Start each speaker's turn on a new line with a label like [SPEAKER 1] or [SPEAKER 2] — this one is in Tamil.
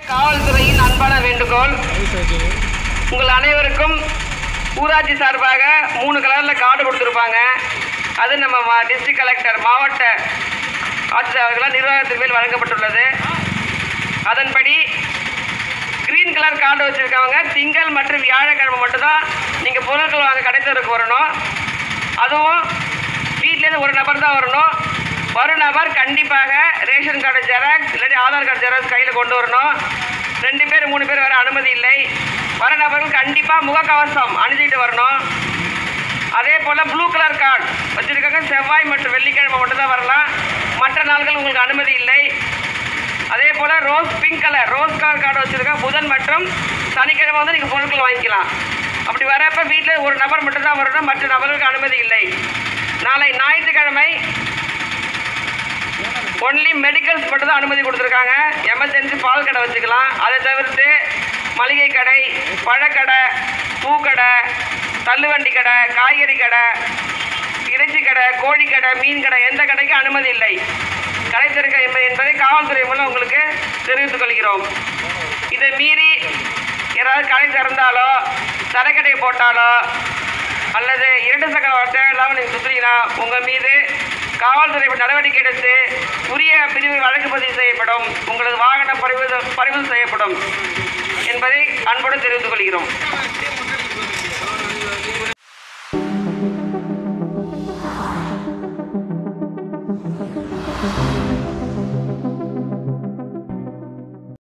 [SPEAKER 1] காவல்துறையின் அன்பான வேண்டுகோள் உங்கள் அனைவருக்கும் ஊராட்சி சார்பாக மூணு கலரில் கார்டு கொடுத்துருப்பாங்க அது நம்ம டிஸ்ட்ரிக்ட் கலெக்டர் மாவட்ட ஆட்சியாளர்களால் நிர்வாகத்தின் மேல் வழங்கப்பட்டுள்ளது அதன்படி கிரீன் கலர் கார்டு வச்சுருக்கவங்க திங்கள் மற்றும் வியாழக்கிழமை மட்டும்தான் நீங்கள் பொருட்கள் வாங்க கடைத்தருக்கு வரணும் அதுவும் வீட்டிலேருந்து ஒரு நபர் தான் வரணும் ஒரு நபர் கண்டிப்பாக ரேஷன் கார்டு ஜெராக்ஸ் இல்லாட்டி ஆதார் கார்டு ஜெராக்ஸ் கையில் கொண்டு வரணும் ரெண்டு பேர் மூணு பேர் வர அனுமதி இல்லை வர நபர்கள் கண்டிப்பாக முகக்கவசம் அணிஞ்சிட்டு வரணும் அதே போல் ப்ளூ கலர் கார்டு வச்சுருக்காங்க செவ்வாய் மற்றும் வெள்ளிக்கிழமை மட்டும் தான் வரலாம் மற்ற நாள்கள் உங்களுக்கு அனுமதி இல்லை அதே போல் rose pink colour rose colour card வச்சுருக்கேன் புதன் மற்றும் சனிக்கிழமை வந்து நீங்கள் பொருட்கள் வாங்கிக்கலாம் அப்படி வரப்ப வீட்டில் ஒரு நபர் மட்டும் தான் வரணும் மற்ற நபர்களுக்கு அனுமதி இல்லை நாளை ஞாயிற்றுக்கிழமை ஒன்லி மெடிக்கல்ஸ் மட்டும் தான் அனுமதி கொடுத்துருக்காங்க எமர்ஜென்சி பால் கடை வச்சுக்கலாம் அதை தவிர்த்து மளிகை கடை பழக்கடை பூக்கடை தள்ளுவண்டி கடை காய்கறி கடை இறைச்சி கடை கோழி கடை மீன் கடை எந்த கடைக்கும் அனுமதி இல்லை கடை திறக்க என்ப- என்பதை காவல்துறை மூலம் உங்களுக்கு தெரிவித்துக் கொள்கிறோம் இதை மீறி யாராவது கடை திறந்தாலோ தரக்கடை போட்டாலோ அல்லது இரண்டு சக்கர வார்த்தை இல்லாமல் நீங்கள் சுற்றுறீங்கன்னா உங்கள் மீது காவல்துறை நடவடிக்கை எடுத்து உரிய பிரிவு வழக்கு பதிவு செய்யப்படும் உங்களது வாகனம் பறிமுதல் பறிமுதல் செய்யப்படும் என்பதை அன்போடு தெரிவித்துக் கொள்கிறோம்